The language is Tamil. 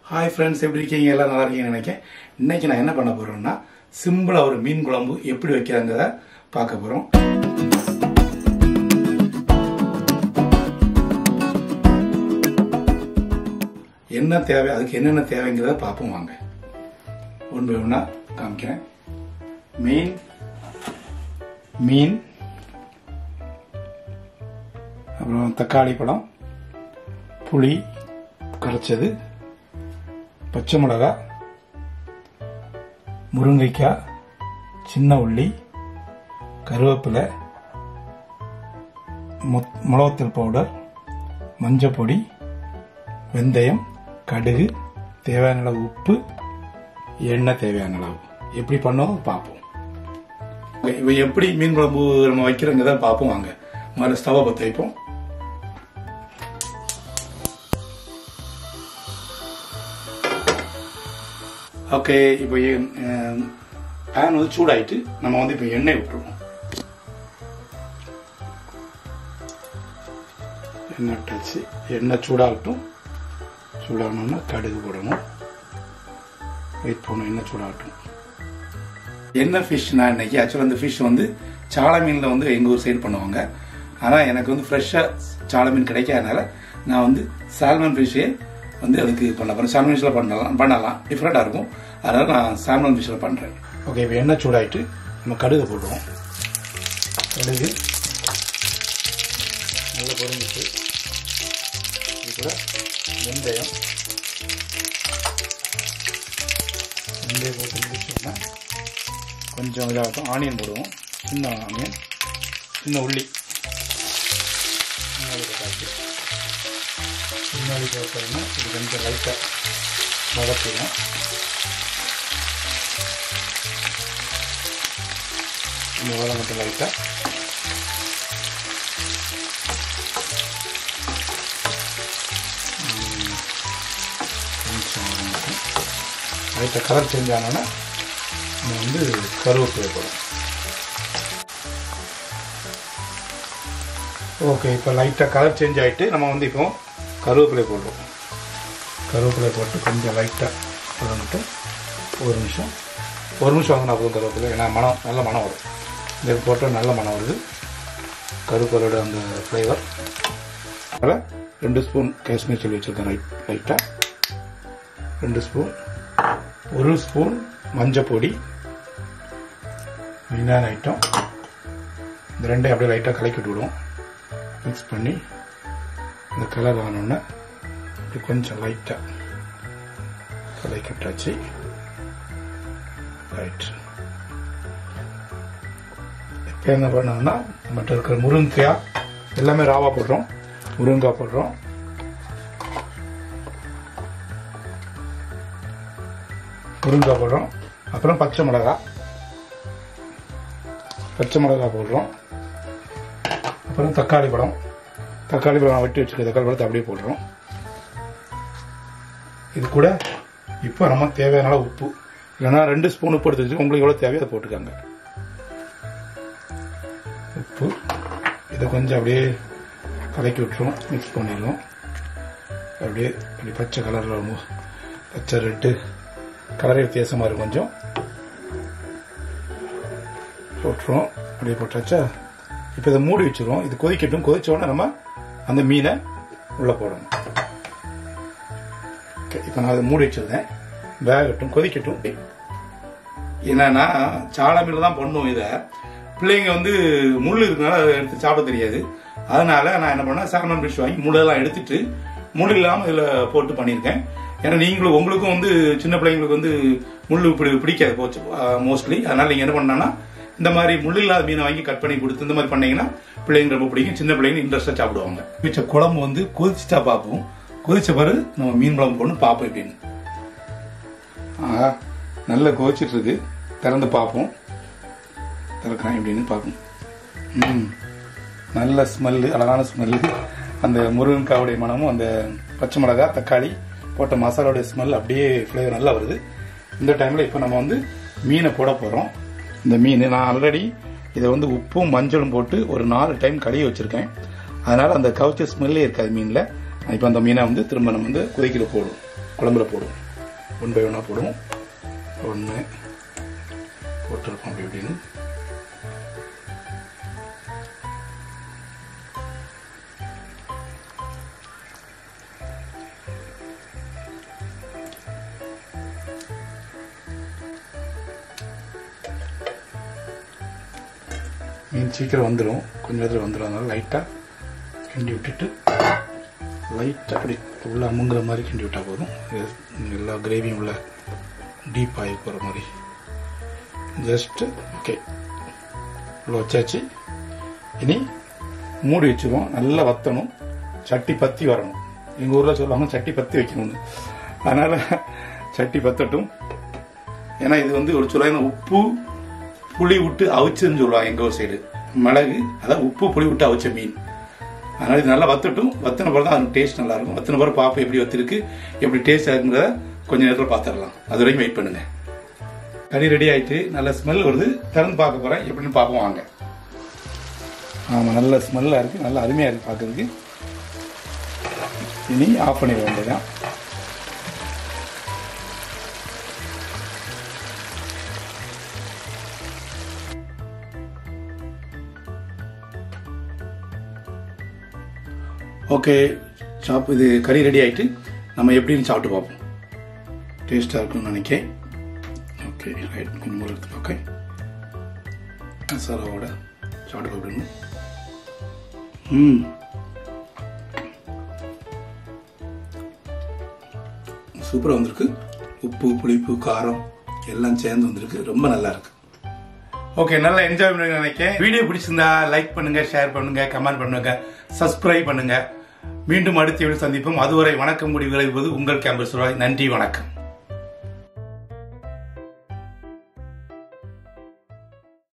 ஹாய் ஃப்ரெண்ட்ஸ் எப்படி இருக்கீங்க எல்லாம் நல்லா இருக்கீங்கன்னு நினைக்கிறேன் இன்னைக்கு நான் என்ன பண்ண போறேன்னா சிம்பிளா ஒரு மீன் குழம்பு எப்படி வைக்கிறாங்கிறத பார்க்க போறோம் என்ன தேவை அதுக்கு என்னென்ன தேவைங்கிறத பார்ப்போம் வாங்க ஒன் பை ஒன்னா காமிக்கிறேன் மீன் மீன் அப்புறம் தக்காளி பழம் புளி கரைச்சது பச்சை மிளகா முருங்கைக்காய் சின்ன உள்ளி கருவேப்பிலை மொ- மிளகுத்தூள் பவுடர் மஞ்சப்பொடி வெந்தயம் கடுகு தேவையான அளவு உப்பு எண்ணெய் தேவையான அளவு எப்படி பண்ணோம் பார்ப்போம் இப்போ எப்படி மீன் குழம்பு நம்ம வைக்கிறோங்கிறத பார்ப்போம் வாங்க முதல்ல ஸ்டவ்வை பற்ற வைப்போம் ஓகே இப்போ பேன் வந்து சூடாயிட்டு நம்ம வந்து இப்போ எண்ணெய் விட்டுருவோம் எண்ணெய் விட்டாச்சு எண்ணெய் சூடாகட்டும் சூடாகணும்னா கடுகு போடணும் வெயிட் பண்ணணும் எண்ணெய் சூடாகட்டும் என்ன ஃபிஷ்னா இன்னைக்கு ஆக்சுவலாக இந்த ஃபிஷ் வந்து சால மீனில் வந்து எங்கள் ஊர் சைடு பண்ணுவாங்க ஆனால் எனக்கு வந்து ஃப்ரெஷ்ஷாக சால மீன் கிடைக்காதனால நான் வந்து சால்மன் ஃபிஷ்ஷே வந்து அதுக்கு பண்ண போகிறேன் சால்மன் ஃபிஷ்ஷில் பண்ணலாம் பண்ணலாம் டிஃப்ரெண்ட்டாக இருக்கும் அதனால் நான் சால்மன் ஃபிஷ்ஷில் பண்ணுறேன் ஓகே இப்போ எண்ணெய் சூடாயிட்டு நம்ம கடுகு போடுவோம் கடுகு நல்லா பொரிஞ்சிட்டு இது கூட வெந்தயம் வெந்தயம் போட்டு முடிச்சோம்னா கொஞ்சம் இதாகட்டும் ஆனியன் போடுவோம் சின்ன ஆனியன் சின்ன உள்ளி சின்ன உள்ளி காய்ச்சி சின்ன உள்ளி போட்டோம்னா இது கொஞ்சம் லைட்டாக வதக்கிடும் இந்த வதம் மட்டும் லைட்டாக கொஞ்சம் லைட்டாக கலர் சேஞ்ச் ஆனோன்னா நம்ம வந்து கருவேப்பிலை போடும் ஓகே இப்போ லைட்டாக கலர் சேஞ்ச் ஆகிட்டு நம்ம வந்து இப்போ கருவேப்பிலை போடுறோம் கருவேப்பிலை போட்டு கொஞ்சம் லைட்டாக வதங்கிட்டு ஒரு நிமிஷம் ஒரு நிமிஷம் வாங்கினா போதும் கருவேப்பிலை ஏன்னா மனம் நல்ல மனம் வரும் இந்த போட்டால் நல்ல மனம் வருது கருவேப்பிலோட அந்த ஃப்ளேவர் அதில் ரெண்டு ஸ்பூன் காஷ்மீர் சொல்லி வச்சுருக்கேன் லைட் லைட்டாக ரெண்டு ஸ்பூன் ஒரு ஸ்பூன் மஞ்சள் பொடி மெயினான ஐட்டம் இந்த ரெண்டையும் அப்படியே லைட்டாக கலக்கி விடுவோம் மிக்ஸ் பண்ணி இந்த கலர் ஆனோடனே இப்படி கொஞ்சம் லைட்டாக கலக்கி விட்டாச்சு ரைட் இப்போ என்ன பண்ணோம்னா மற்ற இருக்கிற முருங்கைக்காய் எல்லாமே ராவா போடுறோம் முருங்கைக்காய் போடுறோம் முருங்கைக்காய் போடுறோம் அப்புறம் பச்சை மிளகாய் பச்சை மிளகாய் போடுறோம் அப்புறம் தக்காளி பழம் தக்காளி பழம் வெட்டி வச்சுருக்க தக்காளி பழத்தை அப்படியே போடுறோம் இது கூட இப்போ நம்ம தேவையான அளவு உப்பு இல்லைன்னா ரெண்டு ஸ்பூன் உப்பு எடுத்து வச்சு உங்களுக்கு எவ்வளோ தேவையோ அதை போட்டுக்காங்க உப்பு இதை கொஞ்சம் அப்படியே கலக்கி விட்டுருவோம் மிக்ஸ் பண்ணிடுவோம் அப்படியே அப்படி பச்சை கலரில் பச்சை ரெட்டு கலரே வித்தியாசமாக இருக்கும் கொஞ்சம் போட்டுருவோம் அப்படியே போட்டாச்சா இப்போ இதை மூடி வச்சிருவோம் இது கொதிக்கட்டும் கொதிச்ச உடனே நம்ம அந்த மீனை உள்ளே போடணும் ஓகே இப்போ நான் அதை மூடி வச்சிருந்தேன் வேகட்டும் கொதிக்கட்டும் என்னன்னா சால மீன் தான் பண்ணுவோம் இதை பிள்ளைங்க வந்து முள் இருக்கனால அதை எடுத்து சாப்பிட தெரியாது அதனால நான் என்ன பண்ணேன் சால்மன் ஃபிஷ் வாங்கி முள்ளெல்லாம் எடுத்துட்டு முள் இல்லாமல் இதில் போட்டு பண்ணியிருக்கேன் ஏன்னா நீங்களும் உங்களுக்கும் வந்து சின்ன பிள்ளைங்களுக்கு வந்து முள் இப்படி பிடிக்காது போச்சு மோஸ்ட்லி அதனால நீங்கள் என்ன பண்ணனா இந்த மாதிரி முள் இல்லாத மீனை வாங்கி கட் பண்ணி கொடுத்து இந்த மாதிரி பண்ணீங்கன்னா பிள்ளைங்க ரொம்ப பிடிக்கும் சின்ன பிள்ளைங்க இன்ட்ரெஸ்டாக சாப்பிடுவாங்க மிச்ச குழம்பு வந்து கொதிச்சுட்டா பார்ப்போம் கொதிச்ச பிறகு நம்ம மீன் குழம்பு போடணும் பார்ப்போம் எப்படின்னு ஆஹா நல்லா கொதிச்சிட்டு இருக்கு திறந்து பார்ப்போம் திறக்கிறேன் எப்படின்னு பார்ப்போம் ம் நல்ல ஸ்மெல்லு அழகான ஸ்மெல்லு அந்த முருங்கக்காவுடைய மனமும் அந்த பச்சை மிளகாய் தக்காளி போட்ட மசாலாவுடைய ஸ்மெல் அப்படியே ஃப்ளேவர் நல்லா வருது இந்த டைமில் இப்போ நம்ம வந்து மீனை போட போகிறோம் இந்த மீன் நான் ஆல்ரெடி இதை வந்து உப்பும் மஞ்சளும் போட்டு ஒரு நாலு டைம் கழுவி வச்சுருக்கேன் அதனால் அந்த கவுச்ச ஸ்மெல்லே இருக்காது மீனில் இப்போ அந்த மீனை வந்து திரும்ப நம்ம வந்து கொதிக்கிற போடும் குழம்புல போடுவோம் ஒன் பை ஒன்னாக போடுவோம் ஒன்று போட்டிருக்கோம் அப்படி இப்படின்னு மீன் சீக்கிரம் வந்துடும் கொஞ்சம் நேரத்தில் வந்துடும் அதனால லைட்டாக கிண்டி விட்டுட்டு லைட்டாக அப்படி உள்ள அமுங்குற மாதிரி கிண்டி விட்டால் போதும் இது எல்லா கிரேவியும் உள்ள டீப் ஆகி போகிற மாதிரி ஜஸ்ட்டு ஓகே இவ்வளோ வச்சாச்சு இனி மூடி வச்சுருவோம் நல்லா வத்தணும் சட்டி பத்தி வரணும் எங்கள் ஊரில் சொல்லுவாங்க சட்டி பத்தி வைக்கணும்னு அதனால் சட்டி பத்தட்டும் ஏன்னா இது வந்து ஒரு சொல்லுவாங்க உப்பு புளி விட்டு அவிச்சுன்னு சொல்லுவாங்க எங்கள் ஊர் சைடு மிளகு அதான் உப்பு புளி விட்டு அவிச்ச மீன் அதனால இது நல்லா வத்தட்டும் வத்தின பிறகு தான் அது டேஸ்ட் நல்லா இருக்கும் வத்தின பிறகு பார்ப்போம் எப்படி வத்திருக்கு எப்படி டேஸ்ட் இருக்குங்கிறத கொஞ்ச நேரத்தில் பார்த்துடலாம் அது வரைக்கும் வெயிட் பண்ணுங்க கறி ரெடி ஆயிட்டு நல்ல ஸ்மெல் வருது திறந்து பார்க்க போறேன் எப்படின்னு பார்ப்போம் வாங்க ஆமாம் நல்ல ஸ்மெல்லாக இருக்கு நல்ல அருமையாக இருக்கு பார்க்கறதுக்கு இனி ஆஃப் பண்ணிட வேண்டியதான் ஓகே சாப் இது கறி ரெடி ஆயிட்டு நம்ம எப்படின்னு சாப்பிட்டு பார்ப்போம் டேஸ்ட்டாக இருக்கும்னு நினைக்கிறேன் ஓகே ரைட் கொஞ்சம் more எடுத்து ஓகே மசாலாவோட சாப்பிட்டு பார்க்கணும் ம் சூப்பராக வந்திருக்கு உப்பு புளிப்பு காரம் எல்லாம் சேர்ந்து வந்திருக்கு ரொம்ப நல்லா இருக்கு ஓகே நல்லா என்ஜாய் பண்ணுங்க நினைக்கிறேன் வீடியோ பிடிச்சிருந்தா லைக் பண்ணுங்க ஷேர் பண்ணுங்க கமெண்ட் பண்ணுங்க சப்ஸ்கிரைப் பண்ணுங்க மீண்டும் அடுத்த வீடியோ சந்திப்போம் அதுவரை வணக்கம் முடிவு விளைவது உங்கள் கேம்பஸ் நன்றி வணக்கம்